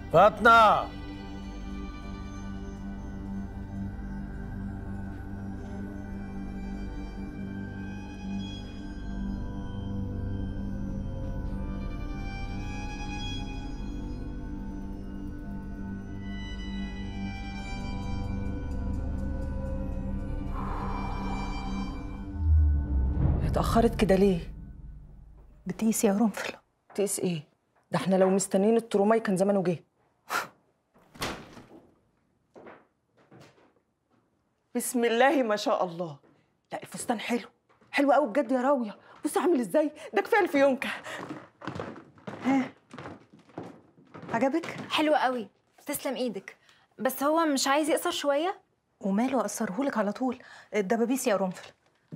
فاطمه اتأخرت كده ليه؟ بتقيس يا قرنفل تقيس ايه؟ ده احنا لو مستنيين التروماي كان زمانه جه بسم الله ما شاء الله لا الفستان حلو حلو قوي بجد يا راوية بص عامل ازاي ده كفايه الفيونكة ها عجبك حلو قوي تسلم ايدك بس هو مش عايز يقصر شويه وماله اقصرهولك على طول الدبابيس يا قرنفل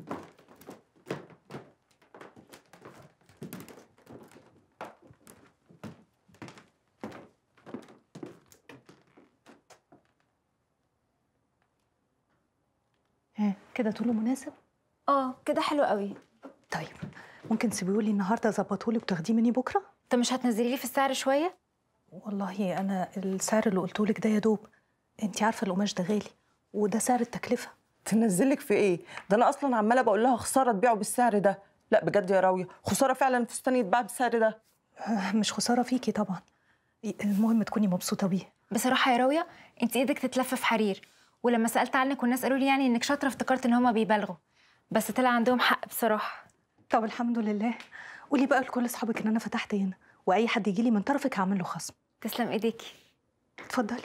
ها كده طوله مناسب اه كده حلو قوي طيب ممكن تسيبيهولي النهارده اظبطهولك وتاخديه مني بكره انت مش هتنزلي لي في السعر شويه والله انا السعر اللي قلتهولك ده يا دوب انت عارفه القماش ده غالي وده سعر التكلفه تنزلك في ايه؟ ده انا اصلا عماله بقول لها خساره تبيعه بالسعر ده لا بجد يا راوية خساره فعلا الفستان يتباع بالسعر ده آه، مش خساره فيكي طبعا المهم تكوني مبسوطه بيه بصراحه يا راويه انت ايدك تتلف في حرير ولما سالت عنك والناس قالوا لي يعني انك شاطره افتكرت ان هما بيبالغوا بس طلع عندهم حق بصراحه طب الحمد لله قولي بقى لكل اصحابك ان انا فتحت هنا واي حد يجي لي من طرفك هعمل له خصم تسلم ايديكي اتفضلي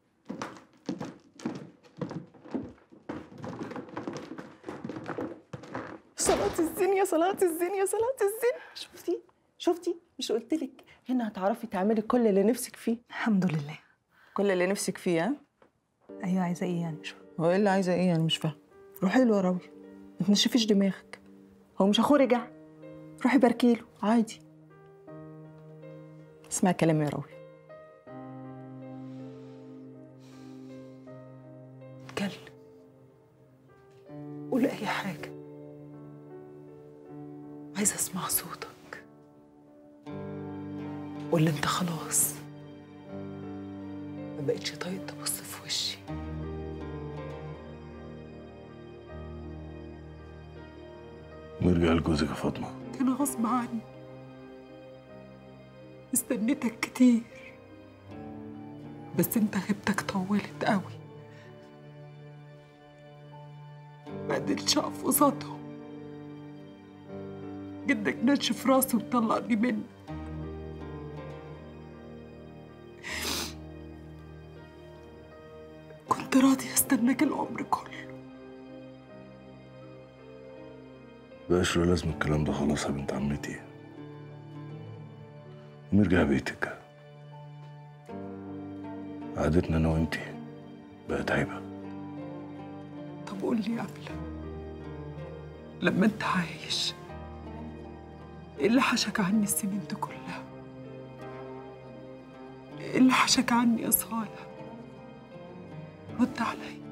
صلاة الزين يا صلاة الزين يا صلاة الزين شفتي شفتي مش قلت لك هنا هتعرفي تعملي كل اللي نفسك فيه الحمد لله كل اللي نفسك فيه ها ايوه عايزه ايه يعني مش فاهمة. هو ايه اللي عايزه ايه انا مش فاهمه روحي له يا راوية ما تنشفيش دماغك هو مش اخوه رجع روحي باركي له عادي اسمعي كلامي يا راوية اتكلم قول اي حاجه عايزه اسمع صوتك قول لي انت خلاص ما بقتش طايق تبص في وشي نرجع لجوزك يا فاطمه كان غصب عني استنيتك كتير بس انت غيبتك طولت قوي ما قدرتش اقف قصادهم جدك نشف راسي وطلقني منه كنت راضي استناك العمر كله بقاش له لازم الكلام ده خلاص يا بنت عمتي ونرجع بيتك قعدتنا انا وانتي بقت عيبه طب قول لي قبل لما انت عايش ايه اللي حشك عني السنين دي كلها ايه اللي حشك عني يا صالح رد عليا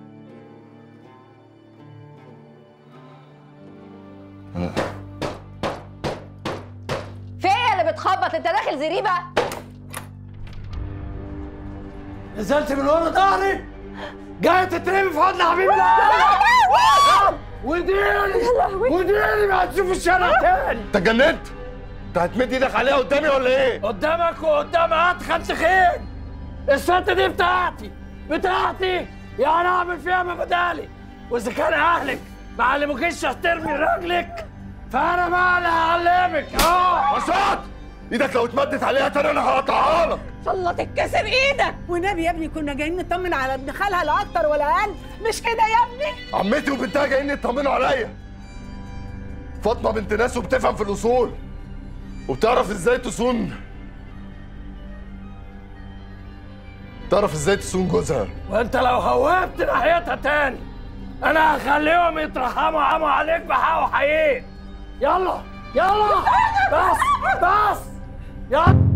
في ايه اللي بتخبط انت داخل زريبه نزلت من ورا ظهري جاي تترمي في حضن حبيبي وديني وديني ما هتشوف الشارع تاني انت اتجننت؟ انت هتمد ايدك عليها قدامي ولا ايه؟ قدامك وقدام ادخل تخين الست دي بتاعتي بتاعتي يعني اعمل فيها ما بدالي واذا كان اهلك ما علموكيش ترمي رجلك فانا بقى اللي هعلمك اه مسعود ايدك لو اتمدت عليها تاني انا هقطعها لك الله تتكسر ايدك والنبي يا ابني كنا جايين نطمن على ابن خالها لا اكتر ولا اقل مش كده يا ابني عمتي وبنتها جايين يطمنوا عليا فاطمه بنت ناس وبتفهم في الاصول وبتعرف ازاي تصون تعرف ازاي تصون جوزها وانت لو هوبت ناحيتها تاني انا هخليهم يترحموا عموا عليك بحق وحقيقي يلا يلا بس بس يلا